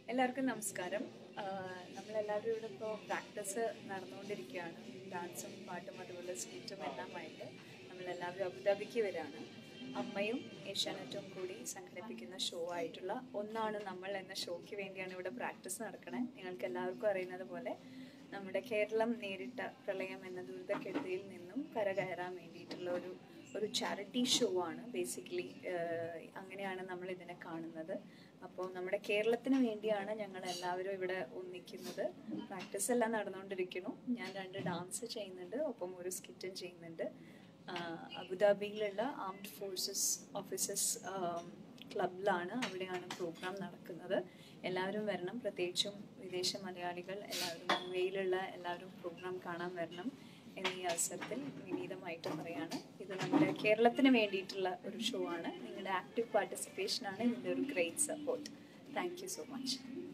എല്ലാവർക്കും നമസ്കാരം ആഹ് നമ്മളെല്ലാവരും ഇവിടെ ഇപ്പോൾ പ്രാക്ടീസ് നടന്നുകൊണ്ടിരിക്കുകയാണ് ഡാൻസും പാട്ടും അതുപോലെ സ്കിറ്റും എല്ലാമായിട്ട് നമ്മളെല്ലാവരും അബുദാബിക്ക് വരാണ് അമ്മയും ഏഷ്യാനെറ്റും കൂടി സംഘടിപ്പിക്കുന്ന ഷോ ആയിട്ടുള്ള ഒന്നാണ് നമ്മൾ എന്ന ഷോയ്ക്ക് വേണ്ടിയാണ് ഇവിടെ പ്രാക്ടീസ് നടക്കണേ നിങ്ങൾക്ക് എല്ലാവർക്കും അറിയുന്നത് പോലെ നമ്മുടെ കേരളം നേരിട്ട പ്രളയം എന്ന ദുരിതക്കെടുതിയിൽ നിന്നും കരകയറാൻ വേണ്ടിയിട്ടുള്ള ഒരു ഒരു ചാരിറ്റി ഷോ ആണ് ബേസിക്കലി അങ്ങനെയാണ് നമ്മൾ ഇതിനെ കാണുന്നത് അപ്പോൾ നമ്മുടെ കേരളത്തിന് വേണ്ടിയാണ് ഞങ്ങൾ എല്ലാവരും ഇവിടെ ഒന്നിക്കുന്നത് പ്രാക്ടീസ് എല്ലാം നടന്നുകൊണ്ടിരിക്കുന്നു ഞാൻ രണ്ട് ഡാൻസ് ചെയ്യുന്നുണ്ട് ഒപ്പം ഒരു സ്കിറ്റും ചെയ്യുന്നുണ്ട് ആഹ് അബുദാബിയിലുള്ള ആംഡ് ഫോഴ്സസ് ഓഫീസേഴ്സ് ക്ലബിലാണ് അവിടെയാണ് പ്രോഗ്രാം നടക്കുന്നത് എല്ലാവരും വരണം പ്രത്യേകിച്ചും വിദേശ മലയാളികൾ എല്ലാവരും യു എയിലുള്ള എല്ലാവരും പ്രോഗ്രാം കാണാൻ വരണം എന്നീ അവസരത്തിൽ വിനീതമായിട്ട് പറയാണ് ഇത് നമ്മുടെ കേരളത്തിന് വേണ്ടിയിട്ടുള്ള ഒരു ഷോ ആണ് നിങ്ങളുടെ ആക്റ്റീവ് പാർട്ടിസിപ്പേഷൻ ആണ് ഇതിൻ്റെ ഒരു great support thank you so much